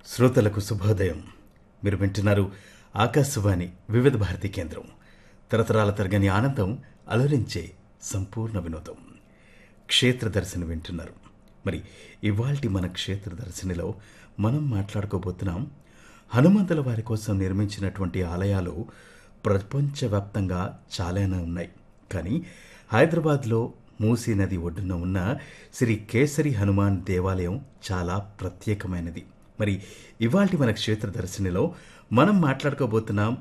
శ్రోతలకు శుభోదయం మీరు వింటున్నారు ఆకాశవాణి వివిధ భారతి కేంద్రం తరతరాల తరగని ఆనందం అలరించే సంపూర్ణ వినోదం క్షేత్ర దర్శనం వింటున్నారు మరి ఇవాల్టి మన క్షేత్ర దర్శనిలో మనం మాట్లాడుకోబోతున్నాం హనుమంతుల వారి కోసం నిర్మించినటువంటి ఆలయాలు ప్రపంచవ్యాప్తంగా చాలానే ఉన్నాయి కానీ హైదరాబాద్లో మూసీ నది ఒడ్డున ఉన్న శ్రీ కేసరి హనుమాన్ దేవాలయం చాలా ప్రత్యేకమైనది మరి ఇవాల్టి మన క్షేత్ర దర్శనిలో మనం మాట్లాడుకోబోతున్నాం